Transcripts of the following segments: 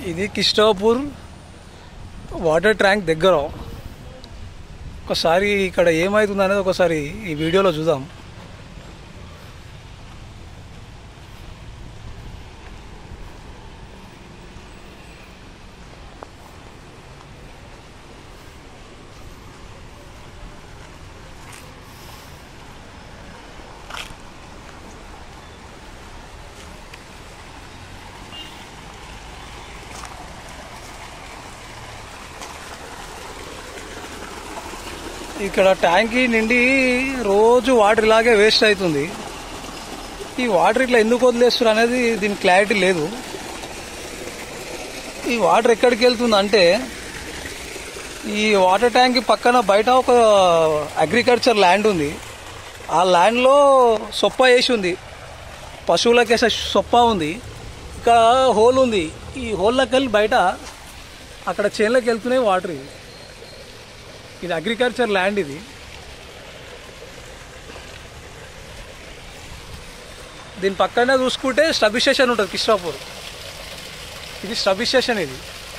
ఇది Kishtapur water tank దగ్గర ఒకసారి ఇక్కడ ఏమవుతుంది అనేది ఒకసారి ఈ వీడియోలో చూద్దాం ఇక్కడ ట్యాంక్ నిండి రోజు వాటర్ ఇలాగే వేస్ట్ అవుతుంది ఈ వాటర్ ఇట్లా ఎందుకు వదిలేస్తారు అనేది దీని క్లారిటీ లేదు ఈ వాటర్ ఎక్కడికి వెళ్తుంది అంటే ఈ వాటర్ ట్యాంక్ పక్కన బయట ఒక అగ్రికల్చర్ ల్యాండ్ ఉంది ఆ ల్యాండ్లో సొప్ప వేసి ఉంది పశువులకి వేసే సొప్ప ఉంది ఇక్కడ హోల్ ఉంది ఈ హోల్లోకి వెళ్ళి బయట అక్కడ చేన్లోకి వెళ్తున్నాయి వాటర్ ఇది ఇది అగ్రికల్చర్ ల్యాండ్ ఇది దీని పక్కనే చూసుకుంటే స్టబ్ స్టేషన్ ఉంటుంది కృష్ణాపూర్ ఇది స్టబ్ స్టేషన్ ఇది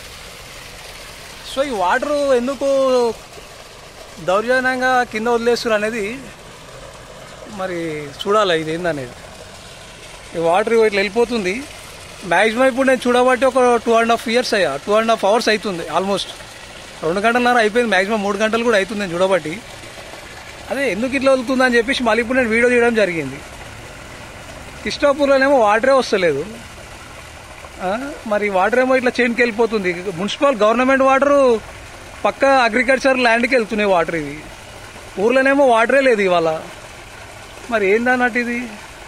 సో ఈ వాటర్ ఎందుకు దౌర్జన్యంగా కింద వదిలేస్తారు అనేది మరి చూడాలి ఇది ఏందనేది ఈ వాటర్ ఇట్లా వెళ్ళిపోతుంది మ్యాక్సిమం ఇప్పుడు నేను చూడబట్టి ఒక టూ అండ్ హాఫ్ ఇయర్స్ అయ్యా టూ అండ్ హాఫ్ అవర్స్ అవుతుంది ఆల్మోస్ట్ రెండు గంటలన్నర అయిపోయింది మ్యాక్సిమం మూడు గంటలు కూడా అవుతుంది నేను చూడబట్టి అదే ఎందుకు ఇట్లా వెళ్తుందని చెప్పేసి మళ్ళీ ఇప్పుడు నేను వీడియో తీయడం జరిగింది కృష్ణాపూర్లోనేమో వాటరే వస్తలేదు ఆ, మరి వాటర్ ఏమో ఇట్లా చేన్కి వెళ్ళిపోతుంది మున్సిపల్ గవర్నమెంట్ వాటర్ పక్క అగ్రికల్చర్ ల్యాండ్కి వెళ్తున్నాయి వాటర్ ఇవి ఊర్లోనేమో వాటరే లేదు ఇవాళ మరి ఏందన్నట్టు ఇది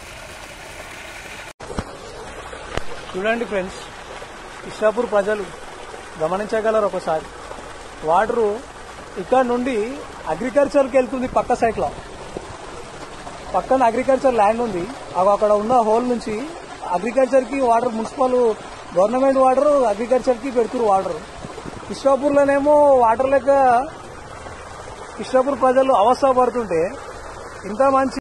చూడండి ఫ్రెండ్స్ ఇషాపూర్ ప్రజలు గమనించగలరు ఒకసారి వాటరు ఇక్కడ నుండి అగ్రికల్చర్కి వెళ్తుంది పక్క సైడ్లో పక్కన అగ్రికల్చర్ ల్యాండ్ ఉంది అవి అక్కడ ఉన్న హోల్ నుంచి అగ్రికల్చర్కి వాటర్ మున్సిపల్ గవర్నమెంట్ వాటర్ అగ్రికల్చర్కి పెడుతున్నారు వాటర్ కృష్ణాపూర్లోనేమో వాటర్ లెక్క కృష్ణాపూర్ ప్రజలు అవస్థ పడుతుంటే ఇంత మంచి